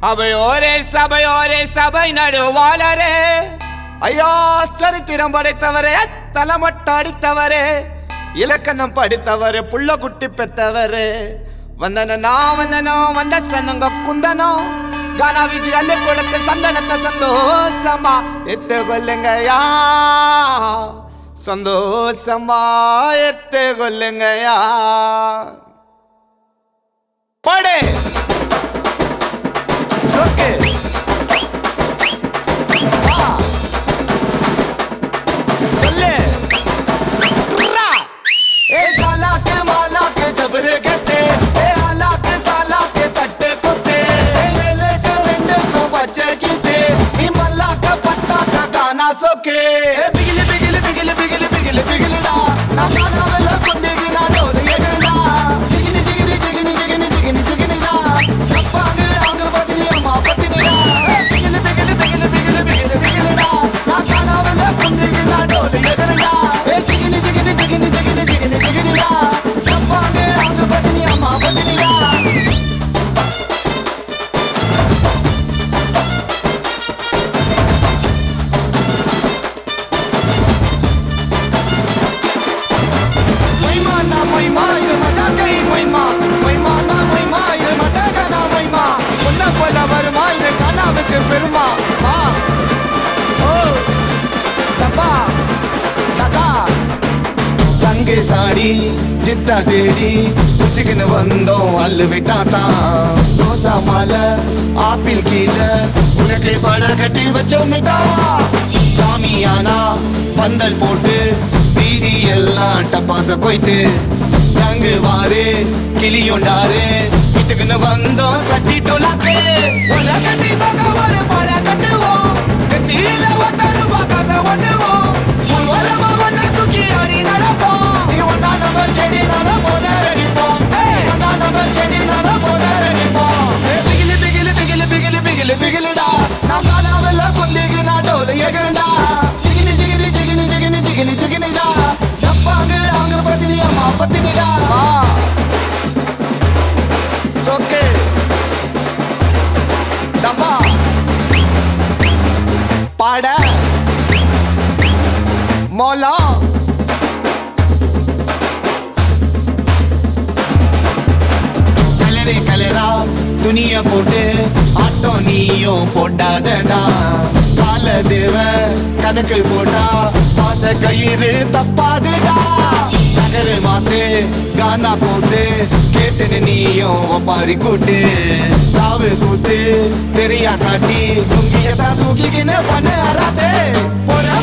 அவையோரே சபையோரே சபை நடுவாளரே ஐயா சரித்திரம் படைத்தவரே தலைமட்ட அடித்தவரே இலக்கணம் படித்தவரே புள்ள குட்டி பெத்தவரே வந்தனோ வந்தனோ வந்த சனங்க குந்தனோ ಗಾನ ವಿಧಿ ಅಲ್ಲೇ ಕೊಳಕ್ಕೆ ಸಂದನತ್ತ ಸಂತೋಷಮ್ಮ ಎತ್ತುಗೊಲ್ಲೆಂಗಯ್ಯ ಸಂತೋಷಮ್ಮ ಎತ್ತುಗೊಲ್ಲೆಂಗಯ್ಯ ಪಡೆ ಸೊಕ್ಕೆ ಬಾ. ಸೊಲ್ಲೆ ರಾ. ए झाला के माला के जबरे गते ए आला के साला के तट्टे कुत्ते ए ले ले के लंडे को बच्चे कीते ई मल्ला का पट्टा का गाना सोके ए बिगली बिगली बिगली बिगली बिगली बिगली डा ना गाना वाला कुंदे की ना डोल ये गंडा जिगनी जिगनी जिगनी जिगनी जिगनी जिगनी डा सप्पांग आंग बदनी अम्मा बदनी डा ए बिगली बिगली बिगली बिगली बिगली बिगली डा ना गाना वाला कुंदे की ना डोल ये गंडा ए जिगनी जिगनी जिगनी जिगनी जिगनी जिगनी डा सप्पांग आंग बदनी अम्मा बदनी डा Moima na moima இது மஜாக்கை moima moima na moima இது மட்டகனா moima உன்ன போல வருமா இது கனாவுக்கு பெருமா வா ஓ தப்பா ததா சங்கு சாடி சித்தா தேடி உச்சிக்கின்னு வந்தோம் அல்லு விட்டாத்தான் ரோசா மாலை ஆப்பிள் கீழே உனக்கு பட கட்டி வச்சோம் மிட்டாவா சாமியானா பந்தல் போட்டு வீதி எல்லாம் டப்பாச போயிட்டு தங்கு வாரு கிளியுண்டாரு வீட்டுக்குன்னு வந்தோம் சட்டி டோலாக்கு உலகத்தி சொக்க ஒரு பட கட்டுவோம் நெத்தியில ஒத்த ரூபா காசை ஒட்டுவோம் ஊர்வலமா ஒன்ன தூக்கி ஆடி நடப்போம் நீ ஒன்னா நம்பர் கேடி நானும் போல அடிப்போம் ஒன்னா நம்பர் கேடி நானும் போல அடிப்போம் பிகிலி பிகிலி பிகிலி பிகிலி பிகிலி பிகிலிடா நான் காலாவெல்ல குந்திக்கு நான் டோலு எகிறண்டா ஜிகினி ஜிகினி ஜிகினி ஜிகினி ஜிகினி ஜிகினிடா டப்பாங்க அவங்க பத்தினி அம்மா பத்தினிடா சொக்கே டப்பா பாட மோலா கலரே கலரா துணிய போட்டு ஆட்டோ நீயும் போட்டாதடா கால தேவன் கணக்கு போட்டா பாச கயிறு தப்பாதுடா நகரு மாத்து கானா போட்டு கேட்டுன்னு நீயும் ஒப்பாரி கூட்டு சாவு கூத்து தெரியா காட்டி துங்கியதான் தூக்கிக்கின்னு பண்ண அறாதே போற